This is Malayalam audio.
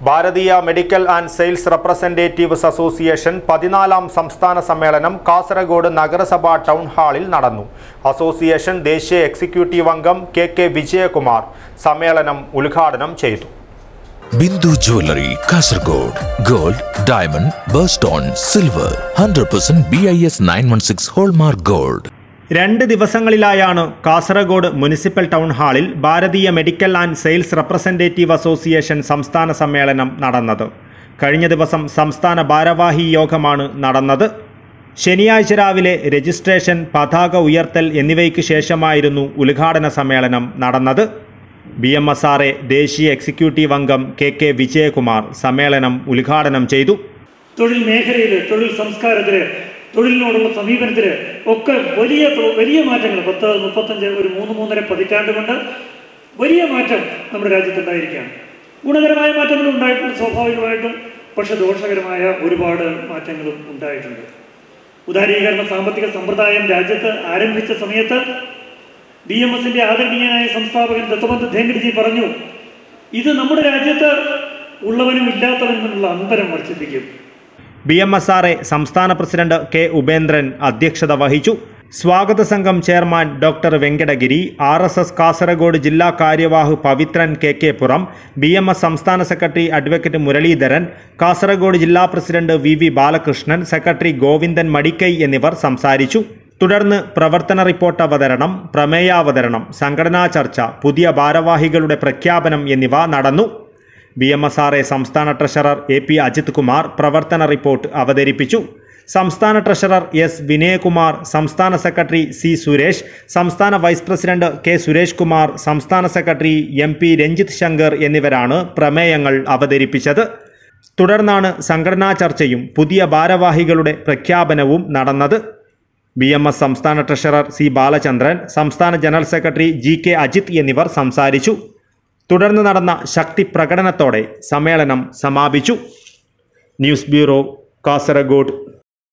ഭാരതീയ medical and sales representatives association പതിനാലാം സംസ്ഥാന സമ്മേളനം കാസർഗോഡ് നഗരസഭാ ടൗൺ ഹാളിൽ നടന്നു അസോസിയേഷൻ ദേശീയ എക്സിക്യൂട്ടീവ് അംഗം കെ കെ വിജയകുമാർ സമ്മേളനം ഉദ്ഘാടനം ചെയ്തു Bindu jewellery Kasaragod gold diamond birthstone silver hundred percent B I S nine one six hallmark gold രണ്ട് ദിവസങ്ങളിലായാണ് കാസർഗോഡ് മുനിസിപ്പൽ ടൗൺ ഹാളിൽ Bharatiya medical and sales representative association സംസ്ഥാന സമ്മേളനം നടന്നത് കഴിഞ്ഞ ദിവസം സംസ്ഥാന ഭാരവാഹി യോഗമാണ് നടന്നത് ശനിയാഴ്ച രാവിലെ രജിസ്ട്രേഷൻ പതാക ഉയർത്തൽ എന്നിവയ്ക്ക് ശേഷമായിരുന്നു ഉദ്ഘാടന സമ്മേളനം നടന്നത് B M S R A ദേശീയ എക്സിക്യൂട്ടീവ് അംഗം കെ കെ വിജയകുമാർ സമ്മേളനം ഉദ്ഘാടനം ചെയ്തു തൊഴിൽ മേഖലയിൽ തൊഴിൽ സംസ്കാരത്തില് തൊഴിലിനോടുള്ള സമീപനത്തില് ഒക്കെ വലിയ തൊ- വലിയ മാറ്റങ്ങൾ പത്ത് മുപ്പത്തഞ്ച് ഒരു മൂന്ന് മൂന്നര പതിറ്റാണ്ട് കൊണ്ട് വലിയ മാറ്റം നമ്മുടെ രാജ്യത്തുണ്ടായിരിക്കുകയാണ് ഗുണകരമായ മാറ്റങ്ങൾ ഉണ്ടായിട്ടുണ്ട് സ്വാഭാവികമായിട്ടും പക്ഷെ ദോഷകരമായ ഒരുപാട് മാറ്റങ്ങളും ഉണ്ടായിട്ടുണ്ട് ഉദാരീകരണ സാമ്പത്തിക സമ്പ്രദായം രാജ്യത്ത് ആരംഭിച്ച സമയത്ത് ബി എം എസിന്റെ ആദരണീയനായ സംസ്ഥാപകൻ ദത്തബന്ധ ധേങ്കഡ്ജി പറഞ്ഞു ഇത് നമ്മുടെ രാജ്യത്ത് ഉള്ളവനും ഇല്ലാത്തവനും തമ്മിലുള്ള അന്തരം വർദ്ധിപ്പിക്കും B M S R A സംസ്ഥാന പ്രസിഡന്റ് കെ ഉപേന്ദ്രൻ അധ്യക്ഷത വഹിച്ചു സ്വാഗത സംഘം chairman doctor Venkatagiri R S S Kasaragod ജില്ലാ കാര്യവാഹ് Pavithran K K Puram B M S സംസ്ഥാന സെക്രട്ടറി അഡ്വക്കേറ്റ് മുരളീധരൻ കാസർഗോഡ് ജില്ലാ president V V Balakrishnan secretary Govindan Madikai എന്നിവർ സംസാരിച്ചു തുടർന്ന് പ്രവർത്തന റിപ്പോർട്ട് അവതരണം പ്രമേയാവതരണം സംഘടനാ ചർച്ച പുതിയ ഭാരവാഹികളുടെ പ്രഖ്യാപനം എന്നിവ നടന്നു B M S R A സംസ്ഥാന treasurer A P Ajith Kumar പ്രവർത്തന റിപ്പോർട്ട് അവതരിപ്പിച്ചു സംസ്ഥാന ട്രഷറർ എസ് വിനയകുമാർ സംസ്ഥാന സെക്രട്ടറി സി സുരേഷ് സംസ്ഥാന vice president K Suresh Kumar സംസ്ഥാന secretary M P Ranjith Shankar എന്നിവരാണ് പ്രമേയങ്ങൾ അവതരിപ്പിച്ചത് തുടർന്നാണ് സംഘടനാ ചർച്ചയും പുതിയ ഭാരവാഹികളുടെ പ്രഖ്യാപനവും നടന്നത് ബി എം എസ് സംസ്ഥാന ട്രഷറർ സി ബാലചന്ദ്രൻ സംസ്ഥാന general secretary G K Ajith എന്നിവർ സംസാരിച്ചു തുടർന്ന് നടന്ന ശക്തി പ്രകടനത്തോടെ സമ്മേളനം സമാപിച്ചു ന്യൂസ് ബ്യൂറോ കാസർഗോഡ്